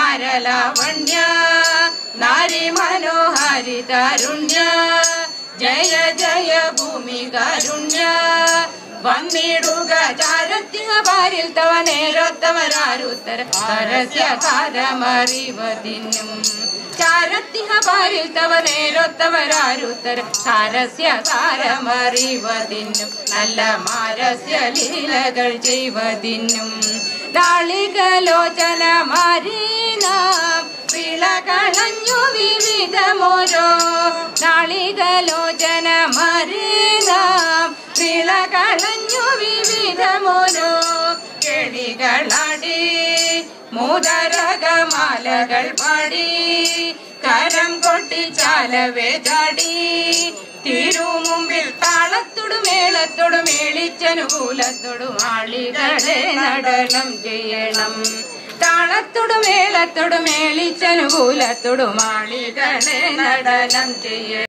താരലാവണ്യ നാരി മനോഹാരി താരുണ്യ ജയ ജയ ഭൂമി കാരുണ്യ വന്നിടുക ചാരത്തിഹ പാരിൽ തവ നേരത്തവരാരുത്തര പരസ്യ കാരമറിവതിനും ചാരത്തിഹ പാരിൽ തവ നേരത്തവരാരുത്തര സാരസ്യ സാരമറിവതിനും നല്ല മാരസ്യ ലീലകൾ ചെയ്വതിനും നാളികലോചന മാരീനാം വിളകളഞ്ഞു വിവിധമോരോ നാളികലോചന മരീനാം വിളകളഞ്ഞു വിവിധമോരോ കിളികളടി മൂതരകമാലകൾ പാടി കരം കൊട്ടി ചാലവേ ചാടി തിരുമുമ്പിൽ താളത്തോടും മേളത്തോടും മേളിച്ചനുകൂലത്തോടും ആളികളെ നടനം ചെയ്യണം താളത്തോടും മേളത്തോടും മേളിച്ചനുകൂലത്തോടും ആളികളെ നടനം ചെയ്യണം